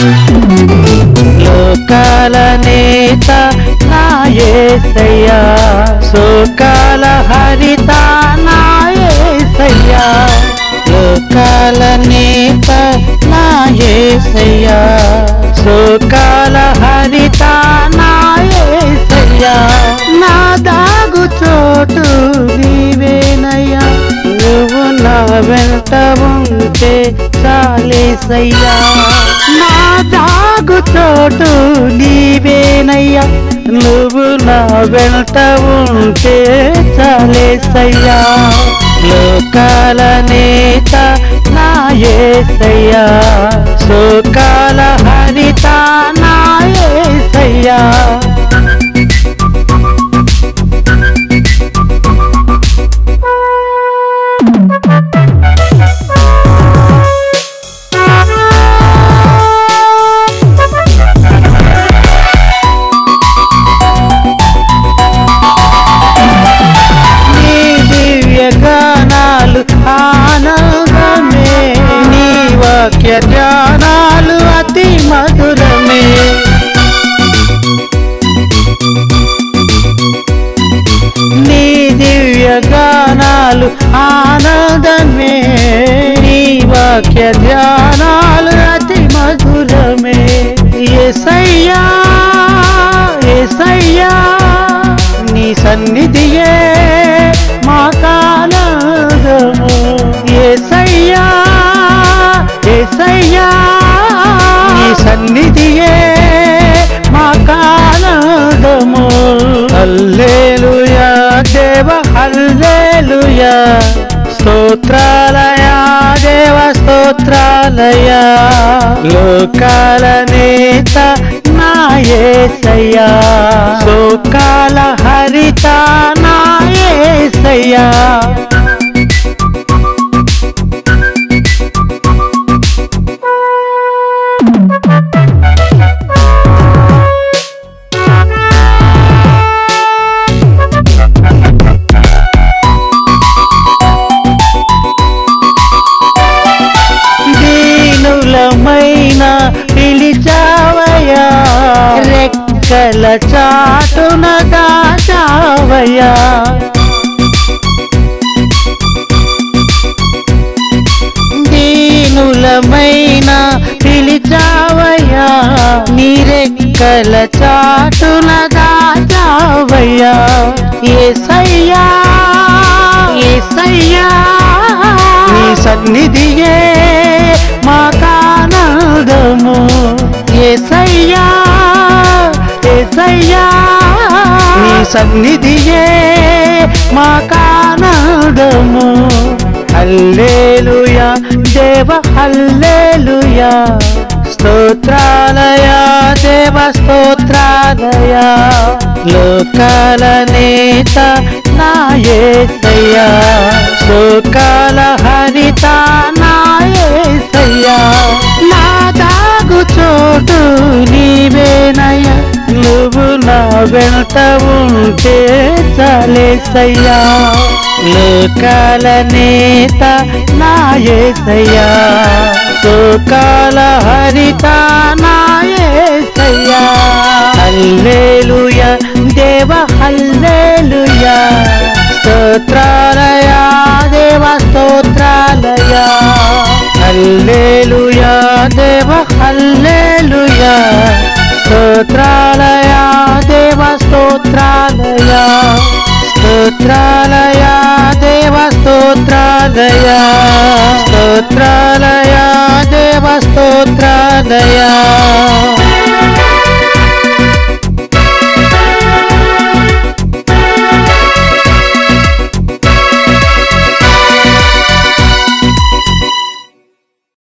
లోకాల నేత నా యేసయ్యా సుకాల హరిత నా యేసయ్యా లోకాల నేత నా యేసయ్యా సుకాల హరిత నా యేసయ్యా నా దాగు చోటు నీవేనయ్యా నువ్వు నా వెంట ఉంటే చాలేసయ్యా నా దాగు చోటు నీవేనయ్యా నువ్వు నా వెంట ఉంటే చాలేసయ్యా లోకాల నేత నా యేసయ్యా సుకాల హరిత నా యేసయ్యా నీ దివ్య గానాలు ఆనందమే నీ వాక్య ధ్యానాలు అతి మధురమే నీ దివ్య గానాలు ఆనందమే నీ వాక్య ధ్యానాలు అతి మధురమే ఎసయ్యా ఎసయ్యా నీ సన్నిధియే మా కానదము ఎసయ్యా ఎసయ్యా నీ సన్నిధియే మా కానదము హల్లేలుయా దేవ హల్లేలుయా స్తోత్రాలయ దేవ స్తోత్రాలయ లోకాల నేత నా యేసయ్యా సోకాల హరిత నా యేసయ్యా దీనులమైన పిలిచావయ్యా రెక్కల చాటున దాచావయ్యా దీనులమైన పిలిచావయ్యా నీ రెక్కల చాటున దాచావయ్యా ఏసయ్యా ఏసయ్యా నీ సన్నిధియే మా కానదము ఏసయ్యా ఏసయ్యా నీ సన్నిధియే మా కానదము హల్లేలుయా దేవ హల్లేలుయా స్తోత్రాలయ దేవ స్తోత్రాలయ లోకాల నేత నా యేసయ్యా సుకాల హరిత నా యేసయ్యా నా దాగు చోటు నీవేనయ్య నువ్వు నా వెంట ఉంటే చాలేసయ్యా లోకాల నేత నా యేసయ్యా సుకాల హరిత నా యేసయ్యా హల్లేలుయా దేవ హల్లేలుయా స్తోత్రాలయ దేవ స్తోత్రాలయ హల్లేలుయా దేవ హల్లేలుయా స్తోత్రాలయ దేవ స్తోత్రాలయ స్తోత్రాలయ దేవ స్తోత్రాలయ స్తోత్రాలయ